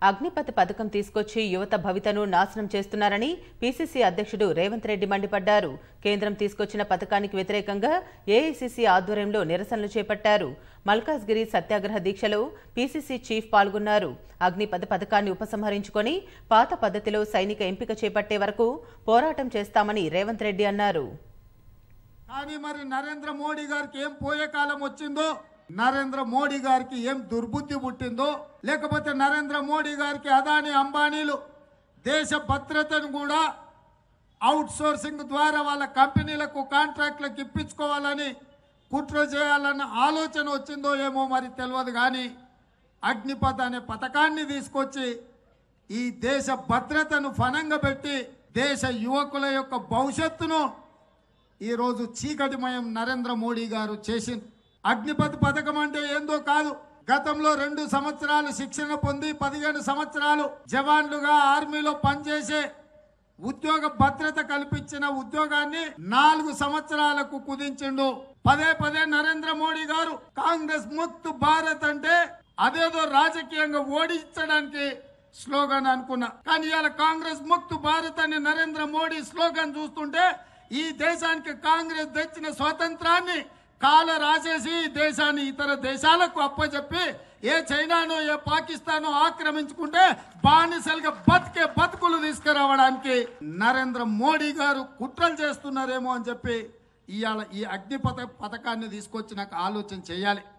అగ్నిపథ్ పథకం తీసుకొచ్చి యువత భవితను నాశనం చేస్తున్నారని పీసీసీ అధ్యక్షుడు రేవంత్ రెడ్డి మండిపడ్డారు కేంద్రం తీసుకొచ్చిన పథకానికి వ్యతిరేకంగా ఏఐసీసీ ఆధ్వర్యంలో నిరసనలు చేపట్టారు మల్కాజ్గిరి సత్యాగ్రహ దీక్షలో పీసీసీ చీఫ్ పాల్గొన్నారు అగ్నిపథ్ పథకాన్ని ఉపసంహరించుకొని పాత పద్ధతిలో సైనిక ఎంపిక చేపట్టే వరకు పోరాటం చేస్తామని రేవంత్ రెడ్డి అన్నారు కానీ మరి నరేంద్ర మోడీ గారికి ఏం పోయే కాలం వచ్చిందో నరేంద్ర మోడీ గారికి ఏం దుర్బుద్ధి పుట్టిందో లేకపోతే నరేంద్ర మోడీ గారికి అదాని అంబానీలు దేశ భద్రతను కూడా అవుట్ సోర్సింగ్ ద్వారా వాళ్ళ కంపెనీలకు కాంట్రాక్ట్లకు ఇప్పించుకోవాలని కుట్ర చేయాలన్న ఆలోచన వచ్చిందో ఏమో మరి తెలియదు కానీ అగ్నిపథ్ అనే పథకాన్ని తీసుకొచ్చి ఈ దేశ భద్రతను ఫనంగా పెట్టి దేశ యువకుల యొక్క భవిష్యత్తును ఈరోజు చీకటిమయం నరేంద్ర మోడీ గారు చేసింది అగ్నిపథ్ పథకం అంటే ఏందో కాదు గతంలో రెండు సంవత్సరాలు శిక్షణ పొంది పదిహేను సంవత్సరాలు జవాన్లుగా ఆర్మీలో పనిచేసే ఉద్యోగ భద్రత కల్పించిన ఉద్యోగాన్ని నాలుగు సంవత్సరాలకు కుదించిండు పదే పదే నరేంద్ర మోడీ గారు కాంగ్రెస్ ముక్త్ భారత్ అంటే అదేదో రాజకీయంగా ఓడించడానికి స్లోగన్ అనుకున్నా కానీ ఇవాళ కాంగ్రెస్ ముక్త్ భారత్ అనే నరేంద్ర మోడీ స్లోగన్ చూస్తుంటే ఈ దేశానికి కాంగ్రెస్ తెచ్చిన స్వాతంత్రాన్ని కాల రాసేసి ఈ దేశాన్ని ఇతర దేశాలకు అప్పచెప్పి ఏ చైనానో ఏ పాకిస్తానో ఆక్రమించుకుంటే బానిసలుగా బతికే బతుకులు తీసుకురావడానికి నరేంద్ర మోడీ గారు కుట్రలు చేస్తున్నారేమో అని చెప్పి ఇవాళ ఈ అగ్నిపథ పథకాన్ని తీసుకొచ్చి నాకు ఆలోచన చేయాలి